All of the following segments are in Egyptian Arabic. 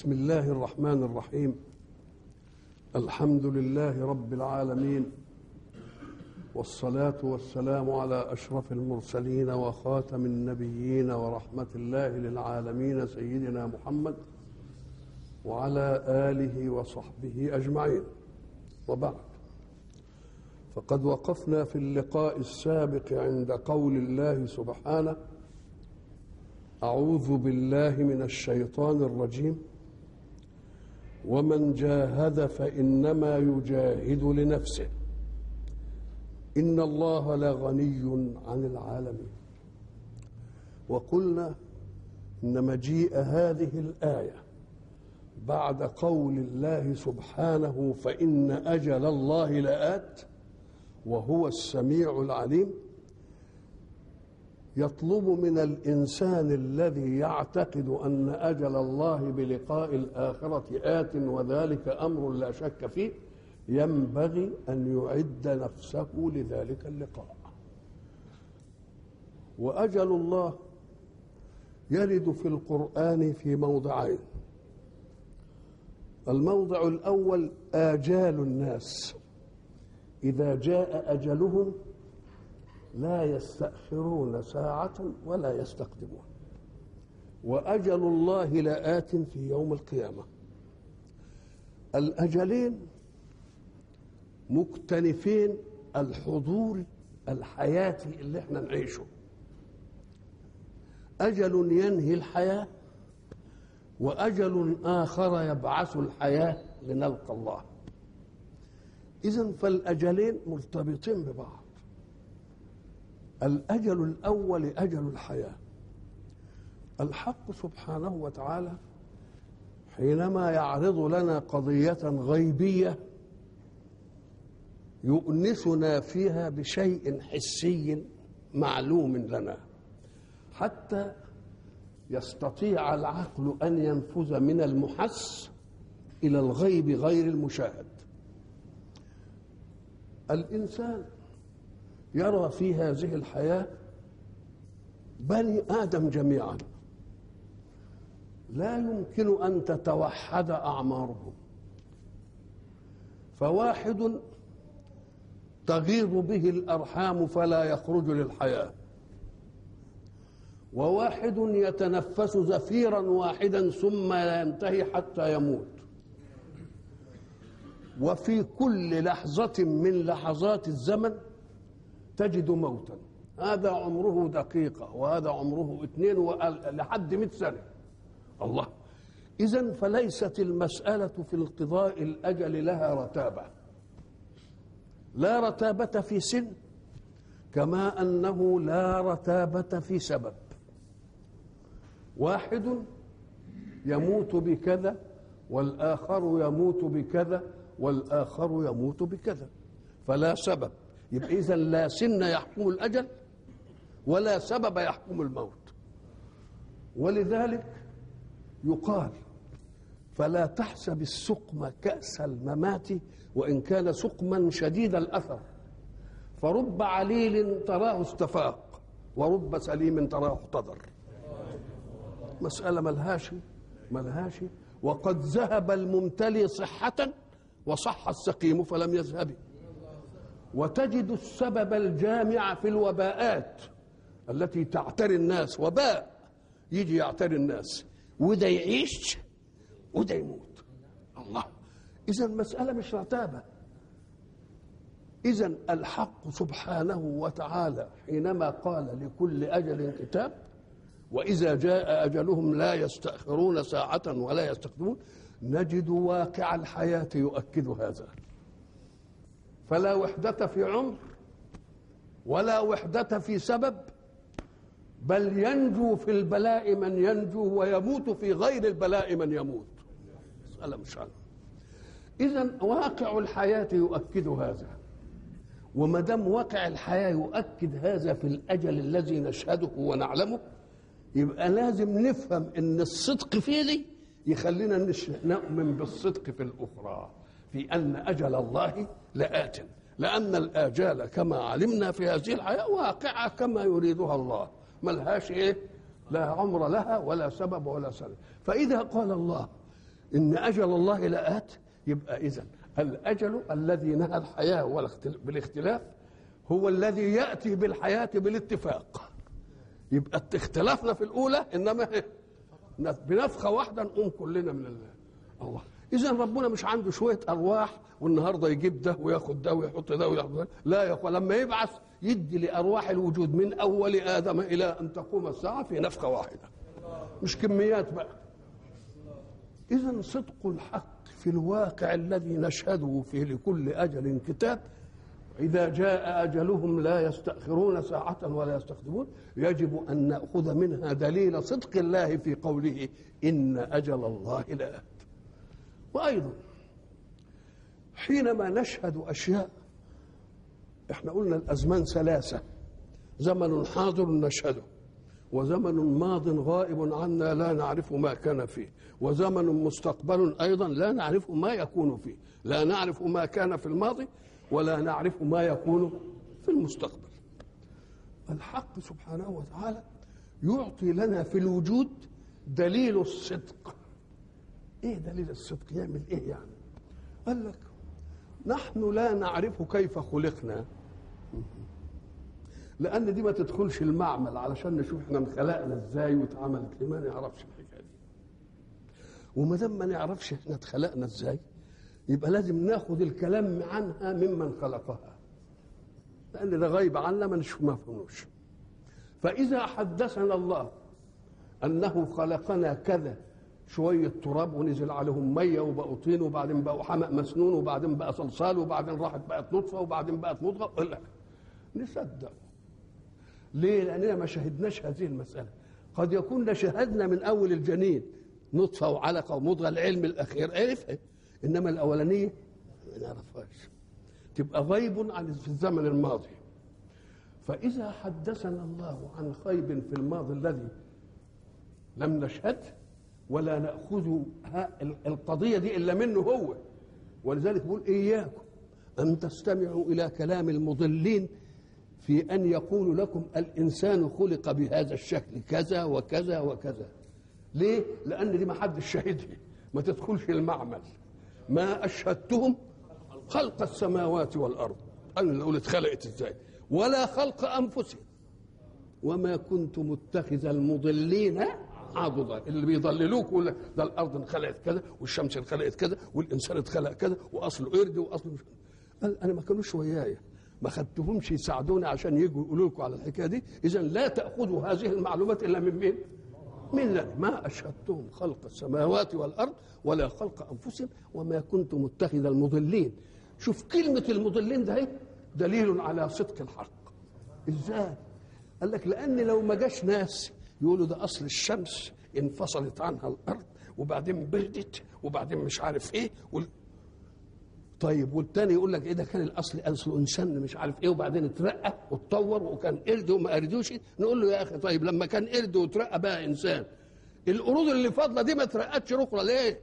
بسم الله الرحمن الرحيم الحمد لله رب العالمين والصلاة والسلام على أشرف المرسلين وخاتم النبيين ورحمة الله للعالمين سيدنا محمد وعلى آله وصحبه أجمعين وبعد فقد وقفنا في اللقاء السابق عند قول الله سبحانه أعوذ بالله من الشيطان الرجيم ومن جاهد فإنما يجاهد لنفسه إن الله لغني عن العالمين وقلنا إن مجيء هذه الآية بعد قول الله سبحانه فإن أجل الله لآت وهو السميع العليم يطلب من الانسان الذي يعتقد ان اجل الله بلقاء الاخره ات وذلك امر لا شك فيه ينبغي ان يعد نفسه لذلك اللقاء واجل الله يرد في القران في موضعين الموضع الاول اجال الناس اذا جاء اجلهم لا يستأخرون ساعة ولا يستقدمون وأجل الله لآت في يوم القيامة الأجلين مكتنفين الحضور الحياتي اللي احنا نعيشه أجل ينهي الحياة وأجل آخر يبعث الحياة لنلقى الله إذا فالأجلين مرتبطين ببعض الأجل الأول أجل الحياة الحق سبحانه وتعالى حينما يعرض لنا قضية غيبية يؤنسنا فيها بشيء حسي معلوم لنا حتى يستطيع العقل أن ينفذ من المحس إلى الغيب غير المشاهد الإنسان يرى في هذه الحياة بني آدم جميعا لا يمكن أن تتوحد أعمارهم فواحد تغيض به الأرحام فلا يخرج للحياة وواحد يتنفس زفيرا واحدا ثم لا ينتهي حتى يموت وفي كل لحظة من لحظات الزمن تجد موتا هذا عمره دقيقة وهذا عمره اثنين لحد مئة سنة الله إذا فليست المسألة في القضاء الأجل لها رتابة لا رتابة في سن كما أنه لا رتابة في سبب واحد يموت بكذا والآخر يموت بكذا والآخر يموت بكذا فلا سبب يبقى إذا لا سن يحكم الأجل ولا سبب يحكم الموت ولذلك يقال فلا تحسب السقم كأس الممات وإن كان سقما شديد الأثر فرب عليل تراه استفاق ورب سليم تراه احتضر مسألة ملهاش ملهاش وقد ذهب الممتلي صحة وصح السقيم فلم يذهب وتجد السبب الجامع في الوباءات التي تعتري الناس وباء يجي يعتري الناس وده يعيش وده يموت الله اذا المساله مش رتابه اذا الحق سبحانه وتعالى حينما قال لكل اجل كتاب واذا جاء اجلهم لا يستاخرون ساعه ولا يستقدمون نجد واقع الحياه يؤكد هذا فلا وحدة في عمر ولا وحدة في سبب بل ينجو في البلاء من ينجو ويموت في غير البلاء من يموت مسألة مش عنه إذا واقع الحياة يؤكد هذا وما دام واقع الحياة يؤكد هذا في الأجل الذي نشهده ونعلمه يبقى لازم نفهم إن الصدق فيه دي يخلينا نؤمن بالصدق في الأخرى في أن أجل الله لآت لأن الآجال كما علمنا في هذه الحياة واقعة كما يريدها الله ملهاش إيه لا عمر لها ولا سبب ولا سبب فإذا قال الله ان اجل الله لآت يبقى اذا الاجل الذي نهى الحياه والاختل- بالاختلاف هو الذي ياتي بالحياه بالاتفاق يبقى اختلافنا في الاولى انما إيه؟ بنفخه واحده نقوم كلنا من الله الله اذا ربنا مش عنده شويه ارواح والنهارده يجيب ده وياخد ده ويحط ده وياخد ده لا يا اخوان لما يبعث يدي لارواح الوجود من اول ادم الى ان تقوم الساعه في نفخه واحده مش كميات بقى اذا صدق الحق في الواقع الذي نشهده فيه لكل اجل كتاب إذا جاء أجلهم لا يستأخرون ساعة ولا يستقدمون يجب أن نأخذ منها دليل صدق الله في قوله إن أجل الله لآت وأيضا حينما نشهد أشياء احنا قلنا الأزمان ثلاثة زمن حاضر نشهده وزمن ماض غائب عنا لا نعرف ما كان فيه وزمن مستقبل أيضا لا نعرف ما يكون فيه لا نعرف ما كان في الماضي ولا نعرف ما يكون في المستقبل الحق سبحانه وتعالى يعطي لنا في الوجود دليل الصدق ايه دليل الصدق يعمل ايه يعني قال لك نحن لا نعرف كيف خلقنا لان دي ما تدخلش المعمل علشان نشوف احنا انخلقنا ازاي واتعملت ليه ما نعرفش الحكايه دي وما دام ما نعرفش احنا اتخلقنا ازاي يبقى لازم ناخد الكلام عنها ممن خلقها لان ده غيب عنا ما نشوف ما فهموش فاذا حدثنا الله انه خلقنا كذا شويه تراب ونزل عليهم ميه وبقوا طين وبعدين بقوا حمأ مسنون وبعدين بقى صلصال وبعدين راحت بقت نطفه وبعدين بقت مضغه لا نصدق ليه؟ لاننا ما شهدناش هذه المساله قد يكون شهدنا من اول الجنين نطفه وعلقه ومضغه العلم الاخير عرفها انما الاولانيه ما نعرفهاش تبقى غيب عن في الزمن الماضي فاذا حدثنا الله عن خيب في الماضي الذي لم نشهد ولا ناخذ القضيه دي الا منه هو ولذلك بيقول اياكم ان تستمعوا الى كلام المضلين في ان يقولوا لكم الانسان خلق بهذا الشكل كذا وكذا وكذا ليه لان دي ما حدش شاهدها ما تدخلش المعمل ما اشهدتهم خلق السماوات والارض انا اللي اقول اتخلقت ازاي ولا خلق انفسهم وما كنت متخذ المضلين عضدا اللي بيضللوك يقول لك ده الارض انخلقت كذا والشمس انخلقت كذا والانسان اتخلق كذا واصله قرد واصله مش قال انا ما كانوش ويايا ما خدتهمش يساعدوني عشان يجوا يقولوا لكم على الحكايه دي اذا لا تاخذوا هذه المعلومات الا من مين؟ من الله ما اشهدتهم خلق السماوات والارض ولا خلق انفسهم وما كنت متخذ المضلين شوف كلمه المضلين ده دليل على صدق الحق ازاي قال لك لان لو ما جاش ناس يقولوا ده اصل الشمس انفصلت عنها الارض وبعدين بردت وبعدين مش عارف ايه وال... طيب والتاني يقول لك ايه ده كان الاصل اصل انسان مش عارف ايه وبعدين اترقى واتطور وكان قرد وما قردوش نقول له يا اخي طيب لما كان قرد واترقى بقى انسان القرود اللي فاضله دي ما اترقتش ركره ليه؟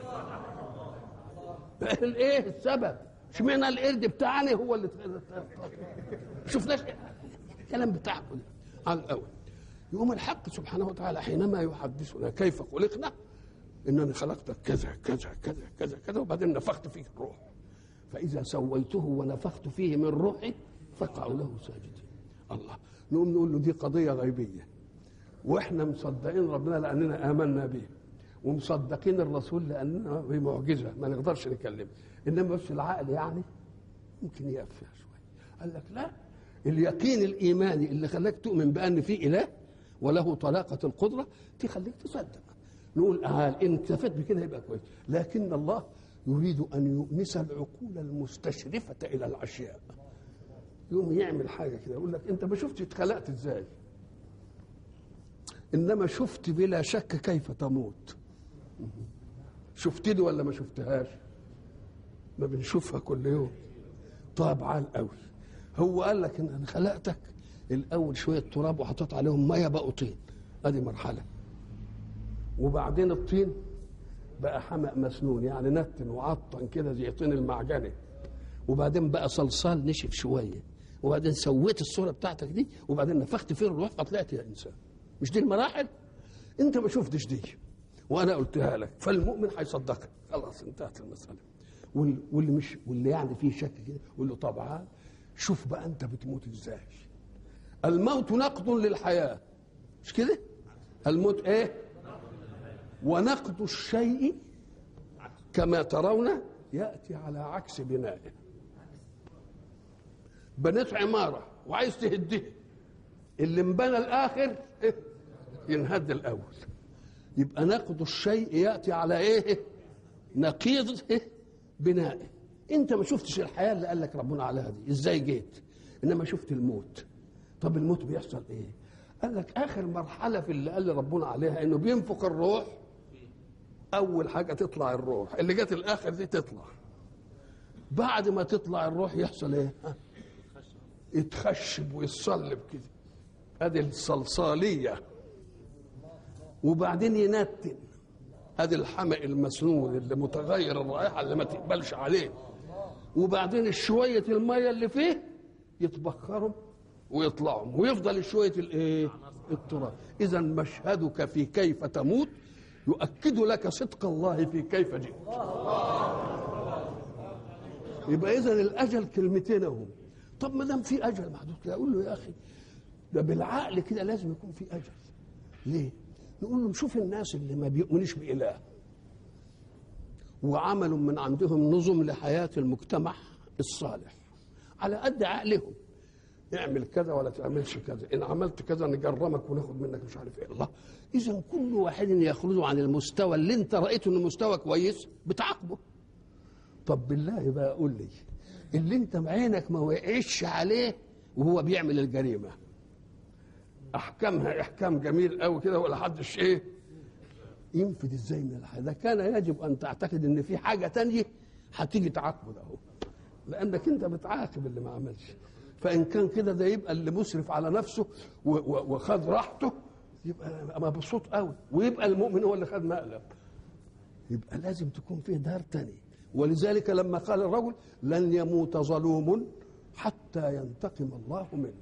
ايه السبب؟ اشمعنى القرد بتاعنا هو اللي شفناش الكلام بتاعكم ده على الاول يقوم الحق سبحانه وتعالى حينما يحدثنا كيف خلقنا انني خلقتك كذا كذا كذا كذا كذا وبعدين نفخت فيك الروح فاذا سويته ونفخت فيه من روحي فقعوا له ساجدين الله نقوم نقول له دي قضيه غيبيه واحنا مصدقين ربنا لاننا امنا به ومصدقين الرسول لاننا بمعجزه ما نقدرش نكلمه انما بس العقل يعني ممكن يقف فيها شويه قال لك لا اليقين الايماني اللي خلاك تؤمن بان في اله وله طلاقه القدره تخليك تصدق نقول آه ان اكتفيت بكده يبقى كويس لكن الله يريد ان يؤنس العقول المستشرفه الى الاشياء يقوم يعمل حاجه كده يقول لك انت ما شفتش اتخلقت ازاي انما شفت بلا شك كيف تموت شفتني ولا ما شفتهاش ما بنشوفها كل يوم طبعا قوي هو قال لك ان انا خلقتك الاول شويه تراب وحطيت عليهم ميه بقوا طين ادي مرحله وبعدين الطين بقى حمأ مسنون يعني نتن وعطن كده زي طين المعجنه وبعدين بقى صلصال نشف شويه وبعدين سويت الصوره بتاعتك دي وبعدين نفخت فيه الروح فطلعت يا انسان مش دي المراحل انت ما شفتش دي وانا قلتها لك فالمؤمن هيصدقك خلاص انتهت المساله وال- واللي مش واللي يعني فيه شك كده يقول له طبعا شوف بقى انت بتموت ازاي الموت نقد للحياه مش كده الموت ايه ونقد الشيء كما ترون ياتي على عكس بنائه بنيت عماره وعايز تهدها اللي انبنى الاخر إيه؟ ينهد الاول يبقى نقد الشيء ياتي على ايه نقيض إيه؟ بنائه انت ما شفتش الحياه اللي قال لك ربنا عليها دي ازاي جيت انما شفت الموت طب الموت بيحصل ايه قال لك اخر مرحله في اللي قال ربنا عليها انه بينفخ الروح اول حاجه تطلع الروح اللي جت الاخر دي تطلع بعد ما تطلع الروح يحصل ايه ها؟ يتخشب ويتصلب كده ادي الصلصاليه وبعدين ينتن ادي الحمق المسنون اللي متغير الرائحه اللي ما تقبلش عليه وبعدين شويه الميه اللي فيه يتبخروا ويطلعوا ويفضل شويه الايه التراب اذا مشهدك في كيف تموت يؤكد لك صدق الله في كيف جئت يبقى اذا الاجل كلمتين اهم طب ما دام في اجل محدود كده اقول له يا اخي ده بالعقل كده لازم يكون في اجل ليه نقول له شوف الناس اللي ما بيؤمنوش باله وعملوا من عندهم نظم لحياه المجتمع الصالح على قد عقلهم اعمل كذا ولا تعملش كذا ان عملت كذا نجرمك وناخد منك مش عارف ايه الله اذا كل واحد يخرج عن المستوى اللي انت رايته انه مستوى كويس بتعاقبه طب بالله بقى قول لي اللي انت عينك ما وقعش عليه وهو بيعمل الجريمه احكامها احكام جميل قوي كده ولا حدش ايه ينفذ ازاي من الحياه ده كان يجب ان تعتقد ان في حاجه تانية هتيجي تعاقبه ده هو لانك انت بتعاقب اللي ما عملش فان كان كده ده يبقى اللي مسرف على نفسه و- و- وخد راحته يبقى مبسوط قوي ويبقى المؤمن هو اللي خد مقلب يبقى لازم تكون فيه دار تاني ولذلك لما قال الرجل لن يموت ظلوم حتى ينتقم الله منه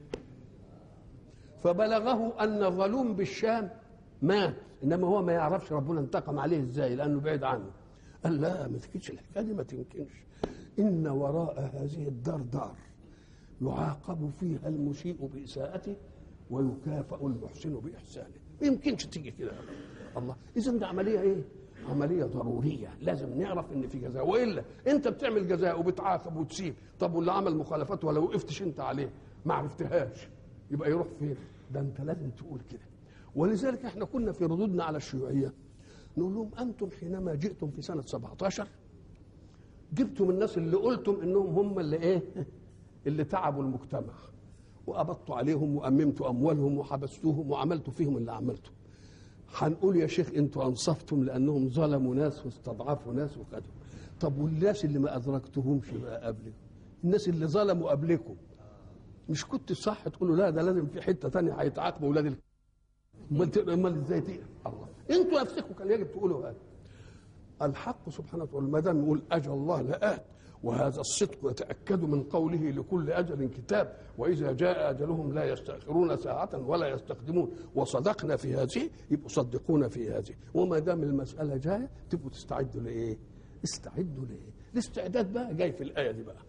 فبلغه ان ظلوم بالشام مات انما هو ما يعرفش ربنا انتقم عليه ازاي لانه بعيد عنه قال لا ما تكتش الحكايه دي ما تمكنش ان وراء هذه الدار دار يعاقب فيها المسيء باساءته ويكافئ المحسن باحسانه ما يمكنش تيجي كده الله اذا ده عمليه ايه عمليه ضروريه لازم نعرف ان في جزاء والا انت بتعمل جزاء وبتعاقب وتسيب طب واللي عمل مخالفات ولا وقفتش انت عليه ما عرفتهاش يبقى يروح فين ده انت لازم تقول كده ولذلك احنا كنا في ردودنا على الشيوعيه نقول لهم انتم حينما جئتم في سنه 17 جبتم الناس اللي قلتم انهم هم اللي ايه اللي تعبوا المجتمع وقبضتوا عليهم واممتوا اموالهم وحبستوهم وعملتوا فيهم اللي عملته هنقول يا شيخ انتوا انصفتم لانهم ظلموا ناس واستضعفوا ناس وخدوا طب والناس اللي ما ادركتهمش بقى قبلكم الناس اللي ظلموا قبلكم مش كنت صح تقولوا لا ده لازم في حته تانية هيتعاقبوا اولاد ال... امال ت- امال ازاي تقل الله انتوا نفسكم كان يجب تقولوا هذا الحق سبحانه وتعالى ما دام يقول اجل الله لآت وهذا الصدق يتاكد من قوله لكل اجل كتاب واذا جاء اجلهم لا يستاخرون ساعه ولا يستقدمون وصدقنا في هذه يبقوا صدقونا في هذه وما دام المساله جايه تبقوا تستعدوا لايه؟ استعدوا لايه؟ الاستعداد بقى جاي في الايه دي بقى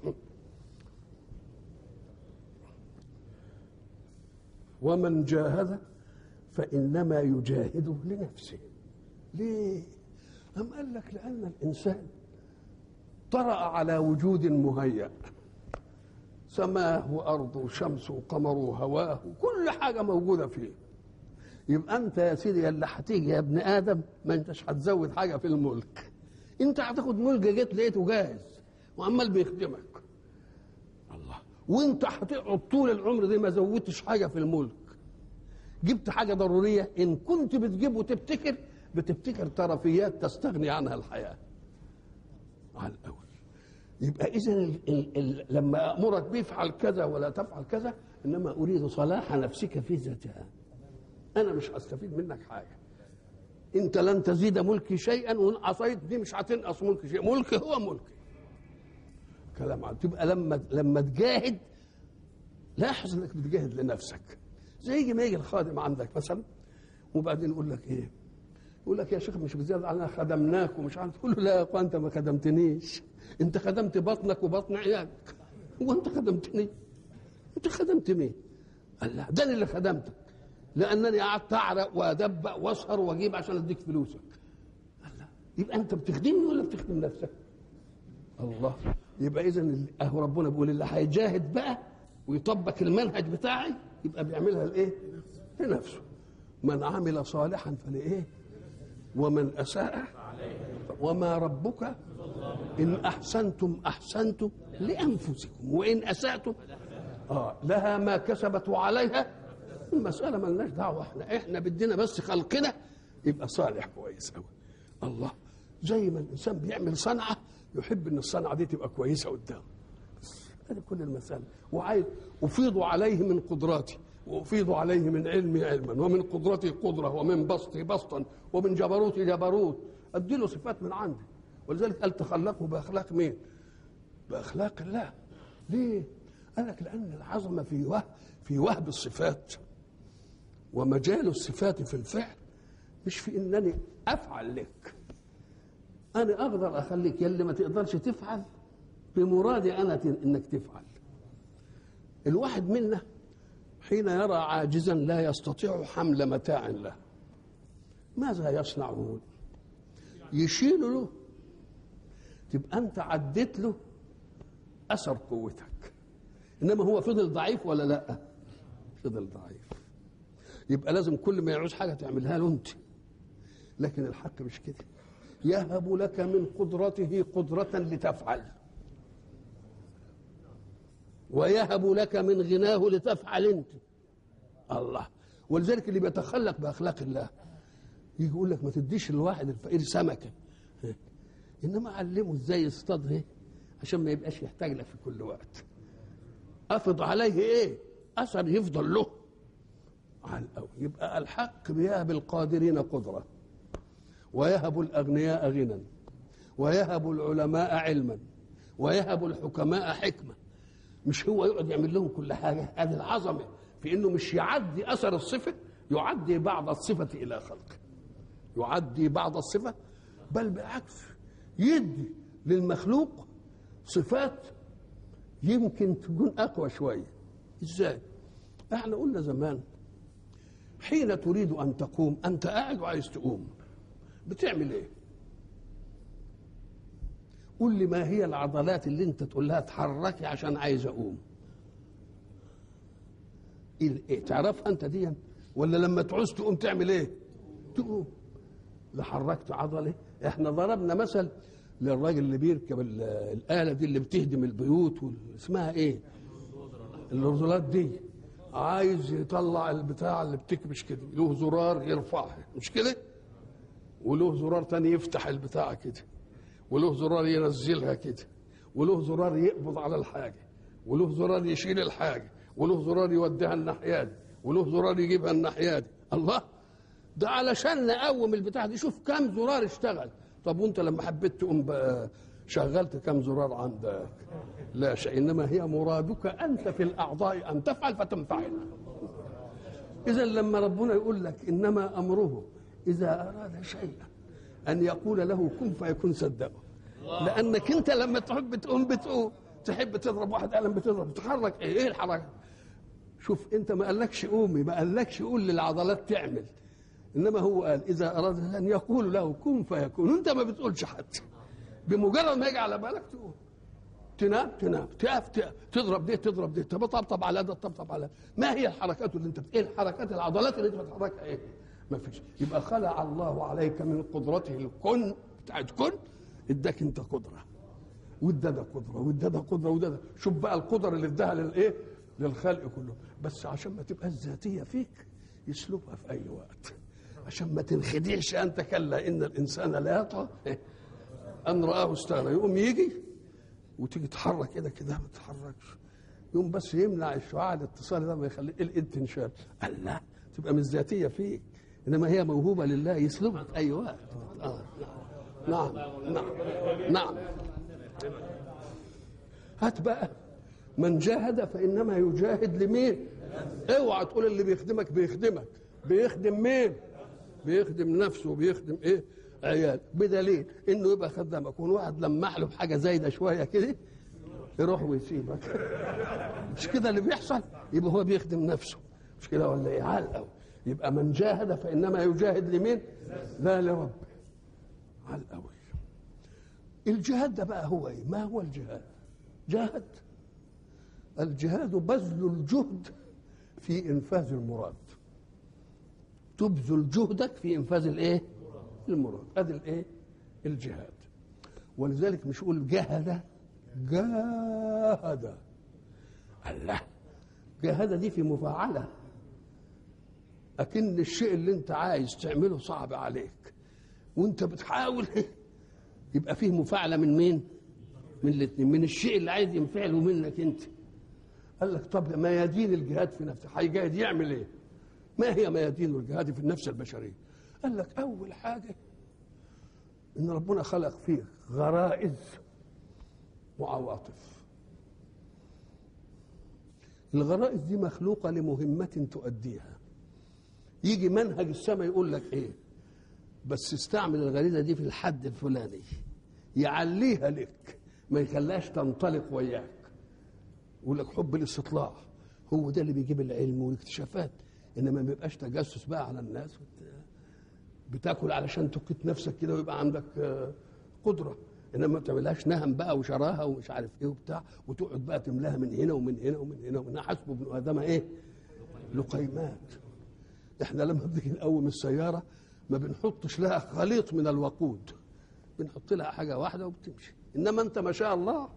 ومن جاهد فإنما يجاهد لنفسه ليه؟ أم قال لك لأن الإنسان طرأ على وجود مهيأ سماه وأرضه وشمسه وقمره وهواه كل حاجة موجودة فيه يبقى أنت يا سيدي يا اللي هتيجي يا ابن آدم ما أنتش هتزود حاجة في الملك أنت هتاخد ملك جيت لقيته جاهز وعمال بيخدمك الله وانت هتقعد طول العمر دي ما زودتش حاجه في الملك جبت حاجه ضروريه ان كنت بتجيب وتبتكر بتبتكر طرفيات تستغني عنها الحياه على الاول يبقى اذا ال- ال- ال- لما امرك بيفعل كذا ولا تفعل كذا انما اريد صلاح نفسك في ذاتها انا مش هستفيد منك حاجه انت لن تزيد ملكي شيئا وان عصيت دي مش هتنقص ملكي شيء ملكي هو ملكي كلام عن تبقى لما لما تجاهد لاحظ انك بتجاهد لنفسك زي يجي ما يجي الخادم عندك مثلا وبعدين يقول لك ايه يقول لك يا شيخ مش بزيادة انا خدمناك ومش عارف تقول له لا يا اخوان انت ما خدمتنيش انت خدمت بطنك وبطن عيالك هو انت خدمتني انت خدمت مين قال لا ده أنا اللي خدمتك لانني قعدت اعرق وادبق واسهر واجيب عشان اديك فلوسك قال لا يبقى انت بتخدمني ولا بتخدم نفسك الله يبقى اذا اهو ربنا بيقول اللي هيجاهد بقى ويطبق المنهج بتاعي يبقى بيعملها لايه لنفسه من عمل صالحا فلايه ومن اساء وما ربك ان احسنتم احسنتم لانفسكم وان اساتم اه لها ما كسبت وعليها المساله ملناش دعوه احنا احنا بدنا بس خلقنا يبقى صالح كويس قوي الله زي ما الانسان بيعمل صنعه يحب ان الصنعه دي تبقى كويسه قدامه هذه كل المسألة وعايز أفيض عليه من قدراتي وأفيض عليه من علمي علما ومن قدرتي قدرة ومن بسطي بسطا ومن جبروتي جبروت أديله صفات من عندي ولذلك قال تخلقوا بأخلاق مين؟ بأخلاق الله ليه؟ قال لك لأن العظمة في وهب في وهب الصفات ومجال الصفات في الفعل مش في إنني أفعل لك أنا أقدر أخليك يلي ما تقدرش تفعل بمرادي انا انك تفعل الواحد منا حين يرى عاجزا لا يستطيع حمل متاع له ماذا يصنع يشيل له تبقى انت عديت له اثر قوتك انما هو فضل ضعيف ولا لا فضل ضعيف يبقى لازم كل ما يعوز حاجه تعملها له انت لكن الحق مش كده يهب لك من قدرته قدره لتفعل ويهب لك من غناه لتفعل انت الله ولذلك اللي بيتخلق باخلاق الله يجي يقول لك ما تديش الواحد الفقير سمكه انما علمه ازاي يصطاد ايه عشان ما يبقاش يحتاج لك في كل وقت افض عليه ايه اثر يفضل له على الأول يبقى الحق بيهب القادرين قدره ويهب الاغنياء غنى ويهب العلماء علما ويهب الحكماء حكمه مش هو يقعد يعمل لهم كل حاجه هذه العظمه في انه مش يعدي اثر الصفه يعدي بعض الصفه الى خلقه يعدي بعض الصفه بل بالعكس يدي للمخلوق صفات يمكن تكون اقوى شويه ازاي احنا قلنا زمان حين تريد ان تقوم انت قاعد وعايز تقوم بتعمل ايه قول لي ما هي العضلات اللي انت تقول لها اتحركي عشان عايز اقوم ايه تعرفها انت دي ولا لما تعوز تقوم تعمل ايه تقوم لا حركت عضله احنا ضربنا مثل للراجل اللي بيركب الاله دي اللي بتهدم البيوت اسمها ايه الرزولات دي عايز يطلع البتاع اللي بتكبش كده له زرار يرفعها مش كده وله زرار تاني يفتح البتاع كده وله زرار ينزلها كده وله زرار يقبض على الحاجه وله زرار يشيل الحاجه وله زرار يوديها الناحيه دي وله زرار يجيبها الناحيه دي الله ده علشان نقوم البتاع دي شوف كم زرار اشتغل طب وانت لما حبيت تقوم بقى شغلت كم زرار عندك لا شيء انما هي مرادك انت في الاعضاء ان تفعل فتنفعل اذا لما ربنا يقول لك انما امره اذا اراد شيئا ان يقول له كن فيكون صدقه لانك انت لما تحب تقوم بتقوم تحب تضرب واحد قلم بتضرب تتحرك ايه ايه الحركه شوف انت ما قالكش قومي ما قالكش قول للعضلات تعمل انما هو قال اذا اراد ان يقول له كن فيكون انت ما بتقولش حتى بمجرد ما يجي على بالك تقول تنام تنام تقف تقف تضرب دي تضرب دي تطبطب على ده تطبطب على ما هي الحركات اللي انت ايه الحركات العضلات اللي انت بتحركها ايه ما فيش يبقى خلع الله عليك من قدرته الكن بتاعت كن اداك انت قدره وده ده قدره وده ده قدره وده ده شوف بقى القدر اللي اداها للايه للخلق كله بس عشان ما تبقى الذاتيه فيك يسلبها في اي وقت عشان ما تنخدعش انت كلا ان الانسان لا يطغى ان راه استغنى يقوم يجي وتيجي تحرك كده كده ما تتحركش يقوم بس يمنع الشعاع الاتصالي ده ما يخليه الايد تنشال قال لا تبقى مش ذاتيه فيك انما هي موهوبه لله يسلبها في اي وقت آه. نعم نعم نعم هات بقى من جاهد فانما يجاهد لمين اوعى تقول اللي بيخدمك بيخدمك بيخدم مين بيخدم نفسه وبيخدم ايه عيال بدليل انه يبقى خدام يكون واحد لمح له بحاجه زايده شويه كده يروح ويسيبك مش كده اللي بيحصل يبقى هو بيخدم نفسه مش كده ولا ايه عال قوي يبقى من جاهد فانما يجاهد لمين لا لرب عال قوي الجهاد ده بقى هو ايه ما هو الجهاد جاهد الجهاد بذل الجهد في انفاذ المراد تبذل جهدك في انفاذ الايه المراد هذا الايه الجهاد ولذلك مش يقول جاهد جاهد الله جاهد دي في مفاعله اكن الشيء اللي انت عايز تعمله صعب عليك وانت بتحاول يبقى فيه مفاعله من مين من الاثنين من الشيء اللي عايز ينفعله منك انت قال لك طب ميادين الجهاد في نفسه هيجاهد يعمل ايه ما هي ميادين الجهاد في النفس البشريه قال لك اول حاجه ان ربنا خلق فيك غرائز وعواطف الغرائز دي مخلوقه لمهمه تؤديها يجي منهج السماء يقول لك ايه بس استعمل الغريزه دي في الحد الفلاني يعليها لك ما يخليهاش تنطلق وياك يقول لك حب الاستطلاع هو ده اللي بيجيب العلم والاكتشافات انما ما يبقاش تجسس بقى على الناس بتاكل علشان تكت نفسك كده ويبقى عندك قدره انما ما تعملهاش نهم بقى وشراها ومش عارف ايه وبتاع وتقعد بقى تملاها من هنا ومن هنا ومن هنا ومن هنا حسب ابن ادم ايه؟ لقيمات احنا لما بنيجي نقوم السياره ما بنحطش لها خليط من الوقود بنحط لها حاجه واحده وبتمشي انما انت ما شاء الله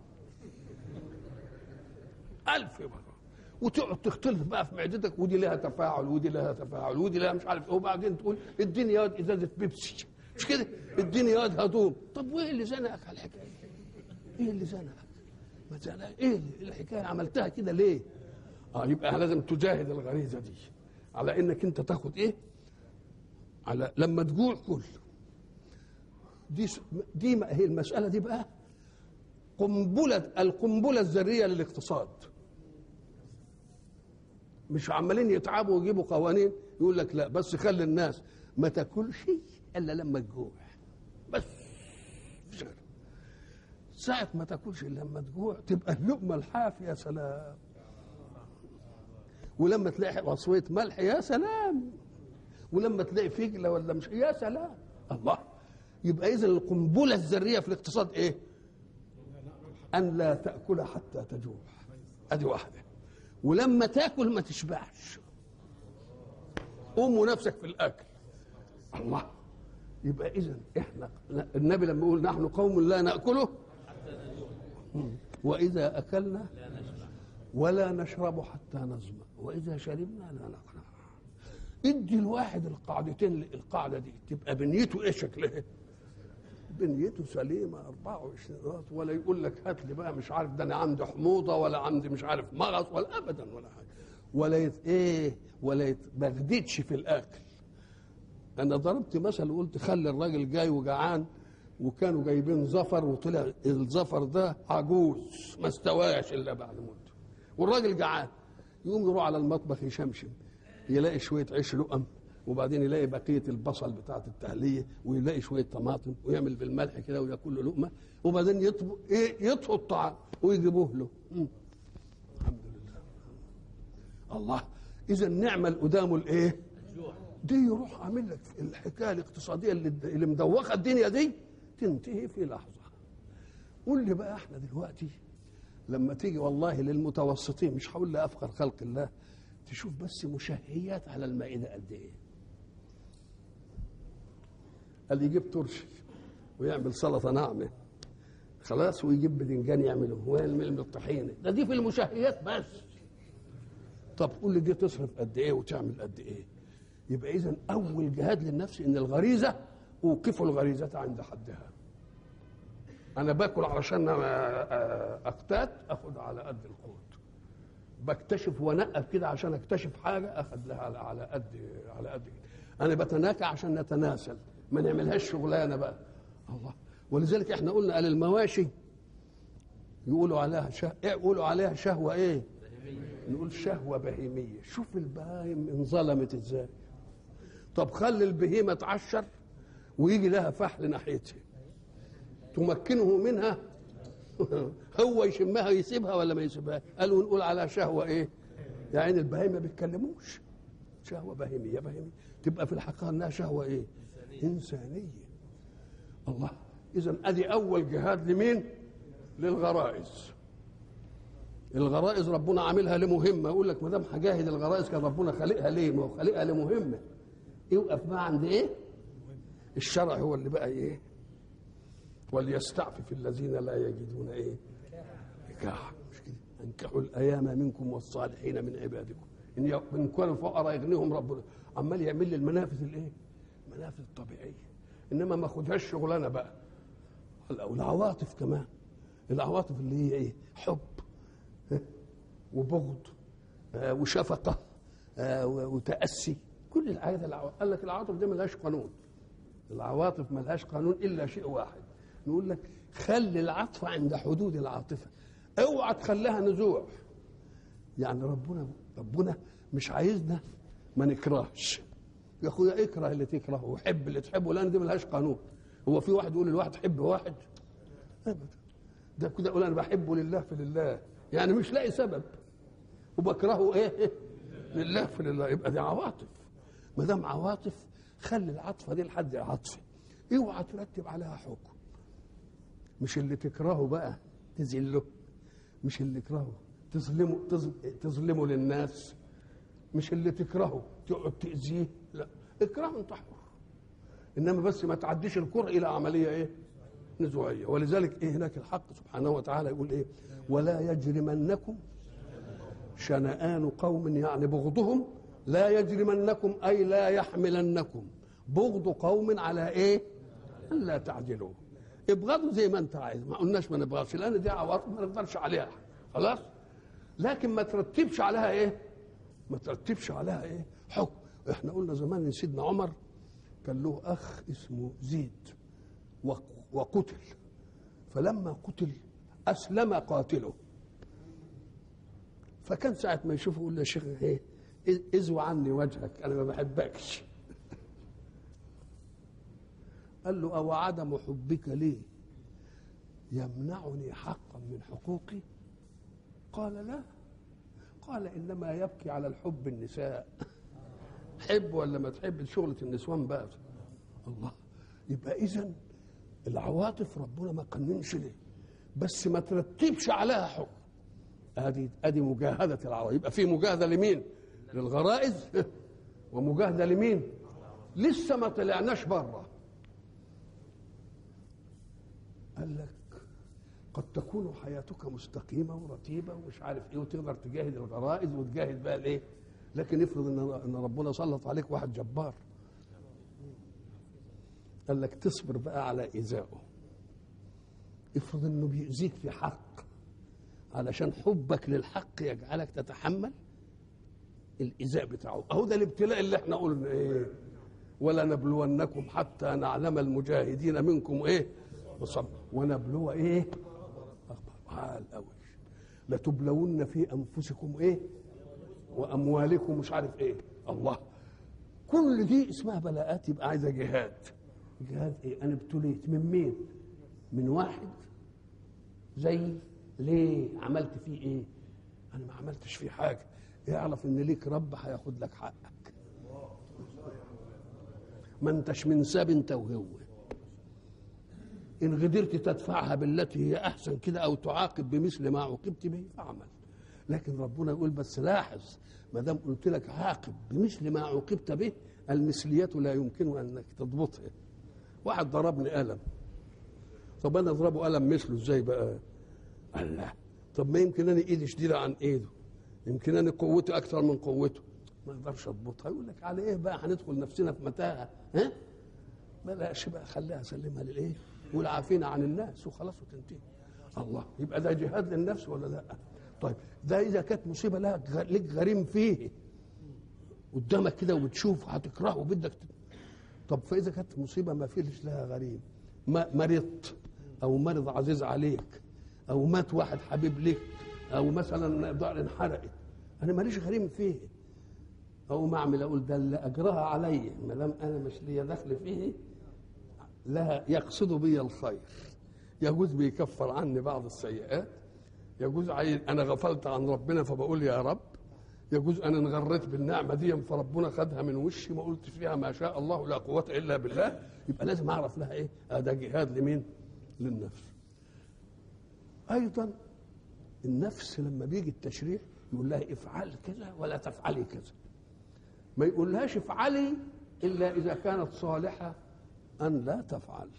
ألف مرة وتقعد تختلف بقى في معدتك ودي لها تفاعل ودي لها تفاعل ودي لها مش عارف ايه وبعدين تقول اديني ياض ازازه بيبسي مش كده اديني ياض هدوم طب وايه اللي زنقك على الحكايه ايه اللي زنقك ما زنقك ايه الحكايه عملتها كده ليه اه يبقى لازم تجاهد الغريزه دي على انك انت تاخد ايه على لما تجوع كل دي دي هي المساله دي بقى قنبله القنبله الذريه للاقتصاد مش عمالين يتعبوا ويجيبوا قوانين يقول لك لا بس خلي الناس ما تاكلش الا لما تجوع بس ساعة ما تاكلش الا لما تجوع تبقى اللقمة الحافية يا سلام ولما تلاقي وصوية ملح يا سلام ولما تلاقي فجلة ولا مش يا سلام الله يبقى إذا القنبلة الذرية في الاقتصاد إيه؟ أن لا تأكل حتى تجوع أدي واحدة ولما تاكل ما تشبعش قوموا نفسك في الاكل الله يبقى اذا احنا النبي لما يقول نحن قوم لا ناكله واذا اكلنا ولا نشرب حتى نظمأ واذا شربنا لا نقنع ادي الواحد القاعدتين القاعده دي تبقى بنيته ايه شكلها بنيته سليمه 24 راس ولا يقول لك هات لي بقى مش عارف ده انا عندي حموضه ولا عندي مش عارف مغص ولا ابدا ولا حاجه ولا يت ايه ولا يتبغددش في الاكل انا ضربت مثل وقلت خلي الراجل جاي وجعان وكانوا جايبين زفر وطلع الزفر ده عجوز ما استواش الا بعد مده والراجل جعان يقوم يروح على المطبخ يشمشم يلاقي شويه عيش لقم وبعدين يلاقي بقيه البصل بتاعه التهليه ويلاقي شويه طماطم ويعمل بالملح كده وياكل له لقمه وبعدين يطبخ ايه يطهو الطعام ويجيبوه له مم. الحمد لله الله اذا النعمه قدامه الايه دي يروح عامل لك الحكايه الاقتصاديه اللي, اللي مدوخه الدنيا دي تنتهي في لحظه قول لي بقى احنا دلوقتي لما تيجي والله للمتوسطين مش هقول لافقر خلق الله تشوف بس مشهيات على المائده قد ايه قال يجيب ترشي ويعمل سلطه ناعمه خلاص ويجيب بدنجان يعمله ويعمل الطحينه ده دي في المشهيات بس طب قول لي دي تصرف قد ايه وتعمل قد ايه يبقى اذا اول جهاد للنفس ان الغريزه اوقف الغريزه عند حدها انا باكل علشان اقتات اخد على قد القوت بكتشف وانقب كده عشان اكتشف حاجه اخد لها على على قد على قد كده انا بتناكى عشان نتناسل ما نعملهاش شغلانه بقى الله ولذلك احنا قلنا قال المواشي يقولوا عليها شه... يقولوا عليها شهوه ايه نقول شهوه بهيميه شوف البهايم انظلمت ازاي طب خلي البهيمه تعشر ويجي لها فحل ناحيتها تمكنه منها هو يشمها يسيبها ولا ما يسيبها قالوا نقول على شهوه ايه يا عين البهيمه ما بيتكلموش شهوه بهيميه بهيميه تبقى في الحقيقه انها شهوه ايه انسانيه الله اذا ادي اول جهاد لمين للغرائز الغرائز ربنا عاملها لمهمه يقول لك ما دام هجاهد الغرائز كان ربنا خالقها ليه ما هو خالقها لمهمه يوقف بقى عند ايه الشرع هو اللي بقى ايه وليستعفف الذين لا يجدون ايه نكاح مش كده انكحوا الايام منكم والصالحين من عبادكم ان ي- من كانوا فقراء يغنيهم ربنا عمال يعمل لي المنافذ الايه المنافذ الطبيعيه انما ما خدهاش شغلانه بقى والعواطف كمان العواطف اللي هي ايه حب ها؟ وبغض آه، وشفقه آه، و- وتاسي كل الحاجات العواطف قال لك العواطف دي ملهاش قانون العواطف ملهاش قانون الا شيء واحد نقول لك خلي العطف عند حدود العاطفه اوعى تخليها نزوع يعني ربنا ربنا مش عايزنا ما نكرهش يا اخويا اكره اللي تكرهه وحب اللي تحبه لان دي ملهاش قانون هو في واحد يقول للواحد حب واحد ابدا ده كده يقول انا بحبه لله في لله يعني مش لاقي سبب وبكرهه ايه لله في لله يبقى دي عواطف ما دام عواطف خلي العاطفه دي لحد عاطفه اوعى ترتب عليها حكم مش اللي تكرهه بقى تذله مش اللي تكرهه تظلمه تظ- تظلمه للناس مش اللي تكرهه تقعد تاذيه لا اكرهه انت حر انما بس ما تعديش الكره الى عمليه ايه نزوعيه ولذلك ايه هناك الحق سبحانه وتعالى يقول ايه ولا يجرمنكم شنآن قوم يعني بغضهم لا يجرمنكم اي لا يحملنكم بغض قوم على ايه الا تعدلوا ابغضوا زي ما انت عايز ما قلناش ما نبغضش لان دي عواطف ما نقدرش عليها خلاص لكن ما ترتبش عليها ايه ما ترتبش عليها ايه حكم احنا قلنا زمان ان سيدنا عمر كان له اخ اسمه زيد وق- وقتل فلما قتل اسلم قاتله فكان ساعة ما يشوفه يقول له يا شيخ ايه ازوى عني وجهك انا ما بحبكش قال له او عدم حبك لي يمنعني حقا من حقوقي قال لا قال انما يبكي على الحب النساء حب ولا ما تحب شغلة النسوان بقى الله يبقى اذا العواطف ربنا ما قننش ليه بس ما ترتبش عليها حكم ادي ادي مجاهده العواطف يبقى في مجاهده لمين للغرائز ومجاهده لمين لسه ما طلعناش بره قال لك قد تكون حياتك مستقيمه ورتيبه ومش عارف ايه وتقدر تجاهد الغرائز وتجاهد بقى الايه لكن افرض ان ان ربنا سلط عليك واحد جبار قال لك تصبر بقى على ايذائه افرض انه بيؤذيك في حق علشان حبك للحق يجعلك تتحمل الايذاء بتاعه اهو ده الابتلاء اللي احنا قلنا ايه ولا نبلونكم حتى نعلم المجاهدين منكم ايه وصبر ونبلو ايه اخبار عال قوي لتبلون في انفسكم ايه واموالكم مش عارف ايه الله كل دي اسمها بلاءات يبقى عايزه جهاد جهاد ايه انا ابتليت من مين من واحد زي ليه عملت فيه ايه انا ما عملتش فيه حاجه اعرف ان ليك رب هياخد لك حقك ما انتش من ساب انت وهو ان قدرت تدفعها بالتي هي احسن كده او تعاقب بمثل ما عوقبت به فاعمل لكن ربنا يقول بس لاحظ ما دام قلت لك عاقب بمثل ما عوقبت به المثلية لا يمكن انك تضبطها واحد ضربني قلم طب انا اضربه قلم مثله ازاي بقى قال لا طب ما يمكن انا ايدي شديده عن ايده يمكن انا قوتي اكثر من قوته ما اقدرش اضبطها يقول لك على ايه بقى هندخل نفسنا في متاهه ها بلاش بقى خليها سلمها للايه والعافين عن الناس وخلاص وتنتهي الله يبقى ده جهاد للنفس ولا لا طيب ده اذا كانت مصيبه لها غ- ليك غريم فيه قدامك كده وبتشوف هتكرهه وبدك ت... طب فاذا كانت مصيبه ما فيش لها غريم ما مرضت او مرض عزيز عليك او مات واحد حبيب لك او مثلا دار انحرقت انا ماليش غريم فيه اقوم اعمل اقول ده اللي اجرها علي ما دام انا مش ليا دخل فيه لها يقصد بي الخير يجوز بيكفر عني بعض السيئات يجوز عايز انا غفلت عن ربنا فبقول يا رب يجوز انا انغريت بالنعمه دي فربنا خدها من وشي ما قلت فيها ما شاء الله لا قوه الا بالله يبقى لازم اعرف لها ايه ده جهاد لمين للنفس ايضا النفس لما بيجي التشريع يقول لها افعل كذا ولا تفعلي كذا ما يقولهاش افعلي الا اذا كانت صالحه ان لا تفعل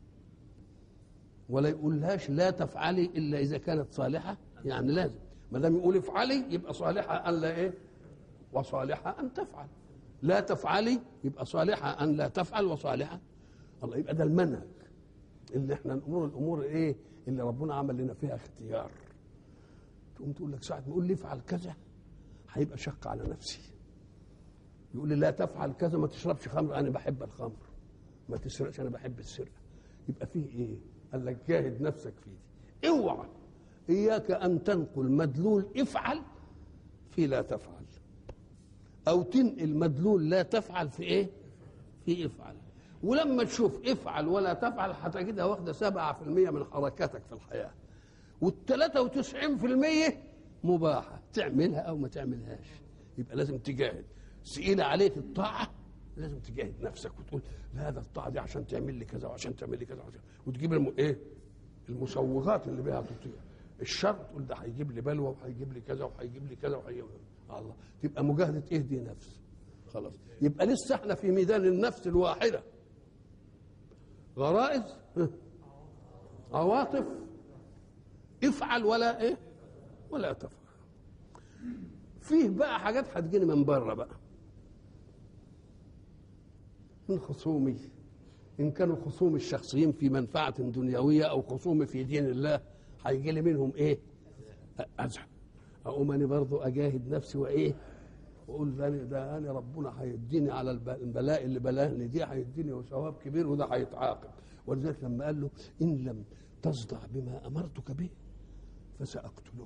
ولا يقولهاش لا تفعلي الا اذا كانت صالحه يعني لازم ما دام يقول افعلي يبقى صالحه ان لا ايه وصالحه ان تفعل لا تفعلي يبقى صالحه ان لا تفعل وصالحه الله يبقى ده المنهج اللي احنا نقول الامور ايه اللي ربنا عمل لنا فيها اختيار تقوم تقول لك ساعه ما يقول لي افعل كذا هيبقى شق على نفسي يقول لي لا تفعل كذا ما تشربش خمر انا بحب الخمر ما تسرقش انا بحب السرقه يبقى فيه ايه قال لك جاهد نفسك في دي اوعى اياك ان تنقل مدلول افعل في لا تفعل او تنقل مدلول لا تفعل في ايه في افعل ولما تشوف افعل ولا تفعل هتجدها واخده 7% من حركاتك في الحياه وال 93% مباحه تعملها او ما تعملهاش يبقى لازم تجاهد ثقيله عليك الطاعه لازم تجاهد نفسك وتقول لا ده الطاعه دي عشان تعمل لي كذا وعشان تعمل لي كذا وعشان وتجيب الم... ايه المسوغات اللي بها تطيع الشر تقول ده هيجيب لي بلوى وهيجيب لي كذا وهيجيب لي كذا وهيجيب الله تبقى مجاهده ايه دي نفس خلاص يبقى لسه احنا في ميدان النفس الواحده غرائز عواطف افعل ولا ايه ولا تفعل فيه بقى حاجات هتجيني من بره بقى من خصومي ان كانوا خصوم الشخصيين في منفعه دنيويه او خصوم في دين الله هيجي لي منهم ايه ازعل اقوم انا برضه اجاهد نفسي وايه واقول ده أنا- ده انا ربنا هيديني على الب- البلاء اللي بلاهني دي هيديني ثواب كبير وده هيتعاقب ولذلك لما قال له ان لم تصدع بما امرتك به فساقتلك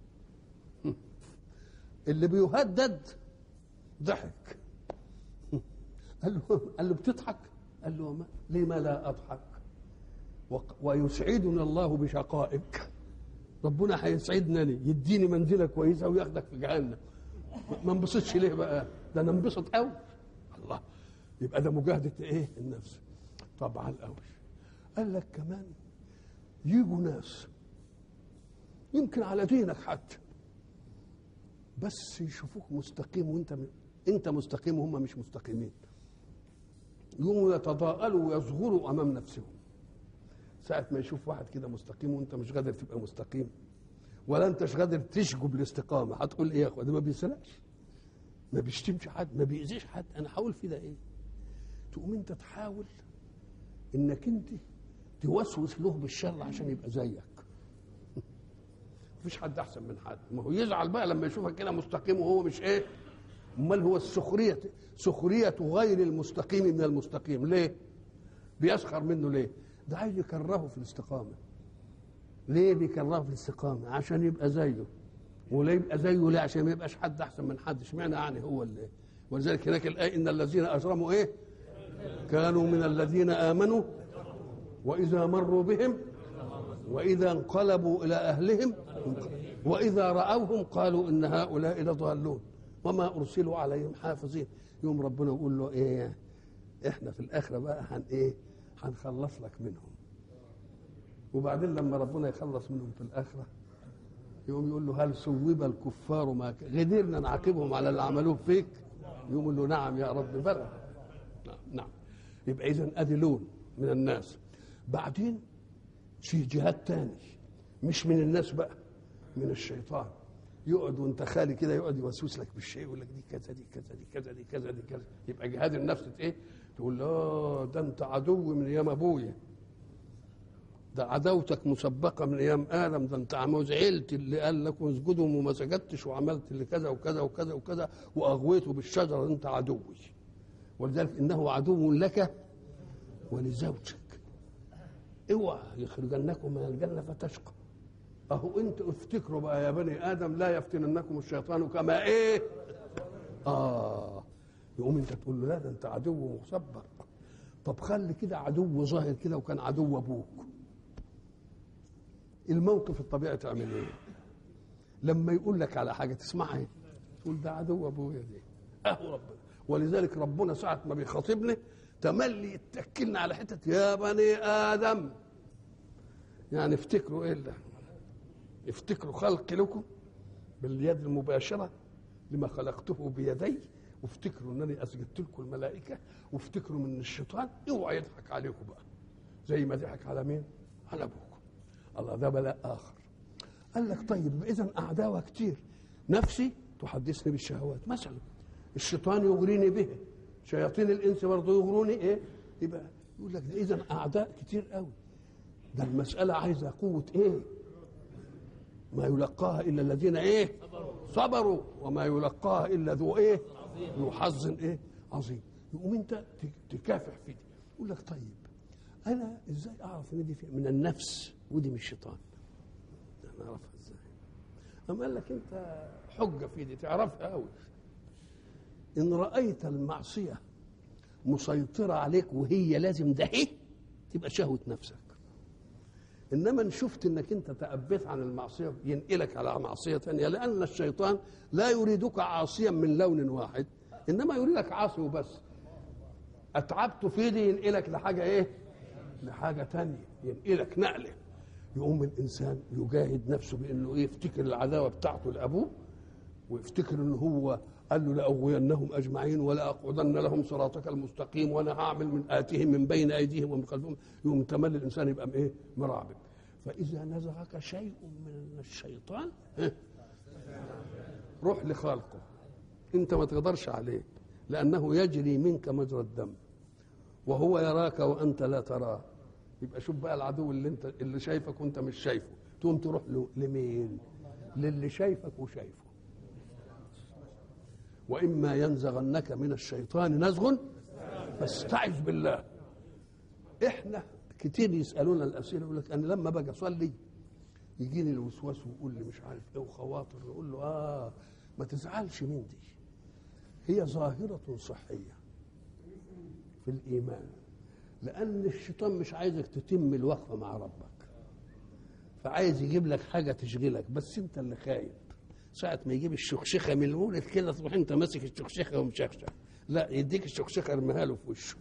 اللي بيهدد ضحك قال له قال له بتضحك؟ قال له ما لما لا اضحك؟ وق- ويسعدنا الله بشقائك ربنا هيسعدنا ليه؟ يديني منزله كويسه وياخدك في جهنم ما انبسطش ليه بقى؟ ده انا انبسط قوي الله يبقى ده مجاهده ايه؟ النفس طبعا قوي قال لك كمان يجوا ناس يمكن على دينك حتى بس يشوفوك مستقيم وانت انت مستقيم وهم مش مستقيمين يقوموا يتضاءلوا ويصغروا امام نفسهم ساعة ما يشوف واحد كده مستقيم وانت مش قادر تبقى مستقيم ولا انتش قادر تشجب الاستقامة هتقول ايه يا اخوة ده ما بيسرقش ما بيشتمش حد ما بيأذيش حد انا هقول في ده ايه تقوم انت تحاول انك انت توسوس له بالشر عشان يبقى زيك مفيش حد احسن من حد ما هو يزعل بقى لما يشوفك كده مستقيم وهو مش ايه امال هو السخريه سخريه غير المستقيم من المستقيم ليه بيسخر منه ليه ده عايز يكرهه في الاستقامه ليه بيكرهه في الاستقامه عشان يبقى زيه وليه يبقى زيه ليه عشان ما يبقاش حد احسن من حد اشمعنى يعني هو اللي ولذلك هناك الايه ان الذين اجرموا ايه كانوا من الذين امنوا واذا مروا بهم واذا انقلبوا الى اهلهم واذا راوهم قالوا ان هؤلاء لضالون وما ارسلوا عليهم حافظين يوم ربنا يقول له ايه احنا في الاخره بقى هن ايه هنخلص لك منهم وبعدين لما ربنا يخلص منهم في الاخره يقوم يقول له هل سوب الكفار ما ك- قدرنا نعاقبهم على اللي عملوه فيك يقوم يقول له نعم يا رب بلى نعم, نعم. يبقى اذا ادي لون من الناس بعدين في جهاد تاني مش من الناس بقى من الشيطان يقعد وانت خالي كده يقعد يوسوس لك بالشيء يقول لك دي كذا دي كذا دي كذا دي كذا دي كذا يبقى جهاد النفس ايه؟ تقول له آه، ده انت عدو من ايام ابويا ده عداوتك مسبقه من ايام ادم ده انت عم زعلت اللي قال لكم اسجدوا وما سجدتش وعملت اللي كذا وكذا وكذا وكذا واغويته بالشجره انت عدوي ولذلك انه عدو لك ولزوجك اوعى يخرجنكم من الجنه فتشقى اهو انت افتكروا بقى يا بني ادم لا يفتننكم الشيطان كما ايه اه يقوم انت تقول له لا ده انت عدو مسبق طب خلي كده عدو ظاهر كده وكان عدو ابوك الموقف الطبيعي تعمل ايه لما يقول لك على حاجه تسمعها ايه تقول ده عدو ابويا دي اهو ربنا ولذلك ربنا ساعه ما بيخاطبنا تملي يتكلنا على حته يا بني ادم يعني افتكروا ايه اللي افتكروا خلق لكم باليد المباشره لما خلقته بيدي وافتكروا انني اسجدت لكم الملائكه وافتكروا من الشيطان اوعى يضحك عليكم بقى زي ما ضحك على مين؟ على ابوكم الله ده بلاء اخر قال لك طيب اذا اعداوها كتير نفسي تحدثني بالشهوات مثلا الشيطان يغريني به شياطين الانس برضه يغروني ايه يبقى يقول لك اذا اعداء كتير قوي ده المساله عايزه قوه ايه ما يلقاها الا الذين ايه صبروا وما يلقاها الا ذو ايه ذو حظ ايه عظيم يقوم انت تكافح في دي يقول لك طيب انا ازاي اعرف ان دي من النفس ودي من الشيطان انا اعرفها ازاي اما قال لك انت حجه في دي تعرفها قوي ان رايت المعصيه مسيطره عليك وهي لازم ده هي تبقى شهوه نفسك انما ان شفت انك انت تأبيت عن المعصيه ينقلك على معصيه ثانيه لان الشيطان لا يريدك عاصيا من لون واحد انما يريدك عاصي وبس اتعبت في دي ينقلك لحاجه ايه لحاجه ثانيه ينقلك نقله يقوم الانسان يجاهد نفسه بانه ايه يفتكر العداوه بتاعته لابوه ويفتكر ان هو قال له لاغوينهم اجمعين ولا اقعدن لهم صراطك المستقيم وانا هعمل من اتهم من بين ايديهم ومن خلفهم يقوم تملي الانسان يبقى ايه مرعب فاذا نزغك شيء من الشيطان روح لخالقه انت ما تقدرش عليه لانه يجري منك مجرى الدم وهو يراك وانت لا تراه يبقى شوف بقى العدو اللي انت اللي شايفك وانت مش شايفه تقوم تروح له لمين للي شايفك وشايفه واما ينزغنك من الشيطان نزغ فاستعذ بالله احنا كتير يسالونا الاسئله يقول لك انا لما باجي اصلي يجيني الوسواس ويقول لي مش عارف ايه وخواطر يقول له اه ما تزعلش من دي هي ظاهره صحيه في الايمان لان الشيطان مش عايزك تتم الوقفه مع ربك فعايز يجيب لك حاجه تشغلك بس انت اللي خايب ساعة ما يجيب الشخشخة من الولد كده تروح انت ماسك الشخشخة ومشخشخ لا يديك الشخشخة ارميها له في وشه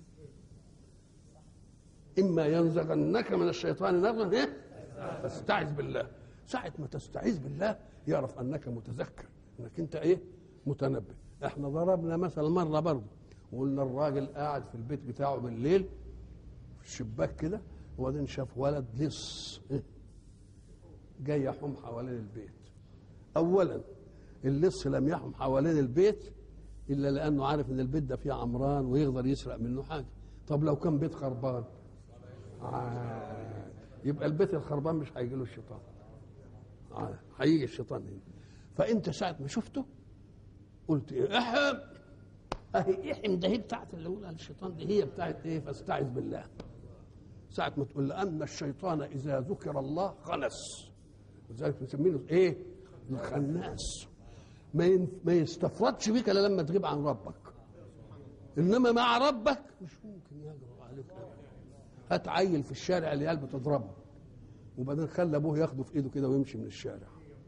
اما ينزغنك من الشيطان نزغا ايه فاستعذ بالله ساعة ما تستعيذ بالله يعرف انك متذكر انك انت ايه متنبه احنا ضربنا مثل مرة برضه وقلنا الراجل قاعد في البيت بتاعه بالليل في الشباك كده وبعدين شاف ولد لص إيه؟ جاي يحوم حوالين البيت اولا اللص لم يحم حوالين البيت الا لانه عارف ان البيت ده فيه عمران ويقدر يسرق منه حاجه طب لو كان بيت خربان آه. يبقى البيت الخربان مش هيجي له الشيطان آه. هيجي الشيطان هنا فانت ساعه ما شفته قلت ايه احم اهي احم ده هي بتاعت اللي قولها الشيطان دي هي بتاعت ايه فاستعذ بالله ساعة ما تقول لأن الشيطان إذا ذكر الله خنس ولذلك مسمينه إيه؟ الخناس ما ين... ما يستفردش بيك الا لما تغيب عن ربك انما مع ربك مش ممكن يجرؤ عليك هات عيل في الشارع العيال بتضربه وبعدين خلى ابوه ياخده في ايده كده ويمشي من الشارع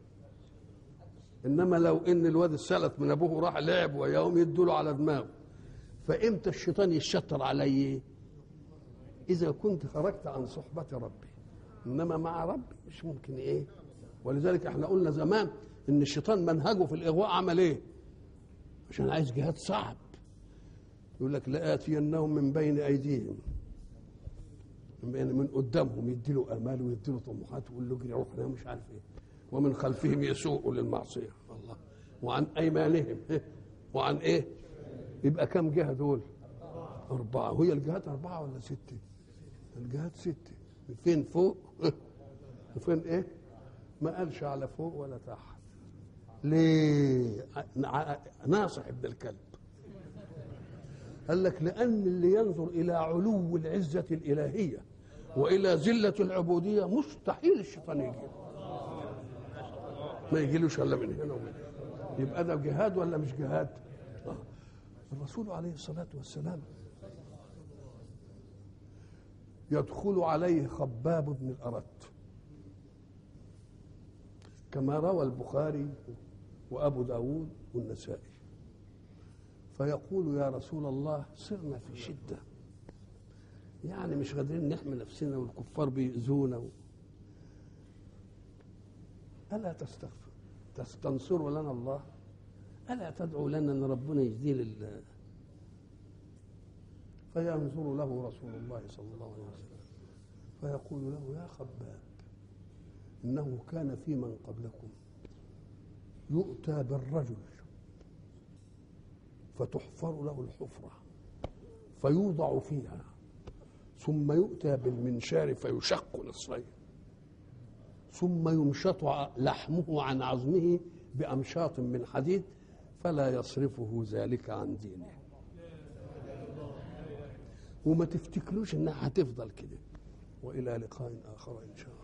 انما لو ان الواد السلت من ابوه وراح لعب ويوم يدوا له على دماغه فامتى الشيطان يشطر علي اذا كنت خرجت عن صحبه ربي انما مع ربي مش ممكن ايه ولذلك احنا قلنا زمان ان الشيطان منهجه في الاغواء عمل ايه عشان عايز جهاد صعب يقول لك لآتينهم من بين ايديهم من, من قدامهم يدي له امال ويدي له طموحات ويقول له اجري روح مش عارف ايه ومن خلفهم يسوء للمعصيه الله وعن ايمانهم وعن ايه يبقى كم جهه دول اربعه وهي الجهات اربعه ولا سته الجهات سته فين فوق وفين ايه ما قالش على فوق ولا تحت ليه ناصح ابن الكلب قال لك لأن اللي ينظر إلى علو العزة الإلهية وإلى ذلة العبودية مستحيل الشيطان يجي ما يجيلوش إلا من هنا ومن هنا يبقى ده جهاد ولا مش جهاد؟ آه. الرسول عليه الصلاة والسلام يدخل عليه خباب بن الأرت كما روى البخاري وأبو داود والنسائي فيقول يا رسول الله صرنا في شدة يعني مش قادرين نحمي نفسنا والكفار بيؤذونا و... ألا تستغفر تستنصر لنا الله ألا تدعو لنا أن ربنا يجزيل ال... فينظر له رسول الله صلى الله عليه وسلم فيقول له يا خباب إنه كان في من قبلكم يؤتى بالرجل فتحفر له الحفرة فيوضع فيها ثم يؤتى بالمنشار فيشق نصفين ثم يمشط لحمه عن عظمه بأمشاط من حديد فلا يصرفه ذلك عن دينه وما تفتكروش انها هتفضل كده والى لقاء اخر ان شاء الله